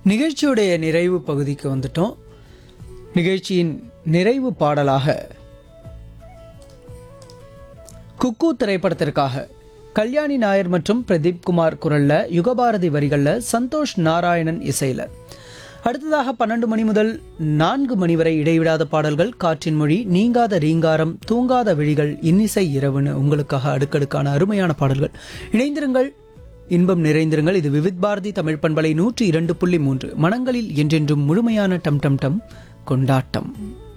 நிகழ்ச்சியுடைய நிறைவு பகுதிக்கு வந்துட்டோம் நிகழ்ச்சியின் நிறைவு பாடலாக குக்கு திரைப்படத்திற்காக கல்யாணி நாயர் மற்றும் பிரதீப் குமார் குரல்ல யுகபாரதி வரிகள்ல சந்தோஷ் நாராயணன் இசையில அடுத்ததாக பன்னெண்டு மணி முதல் நான்கு மணி வரை இடைவிடாத பாடல்கள் காற்றின் மொழி நீங்காத ரீங்காரம் தூங்காத விழிகள் இன்னிசை இரவுன்னு உங்களுக்காக அடுக்கடுக்கான அருமையான பாடல்கள் இணைந்திருங்கள் இன்பம் நிறைந்திருங்கள் இது விவித் பாரதி தமிழ் பண்பலை நூற்றி இரண்டு புள்ளி மூன்று மனங்களில் என்றென்றும் முழுமையான டம் டம் டம் கொண்டாட்டம்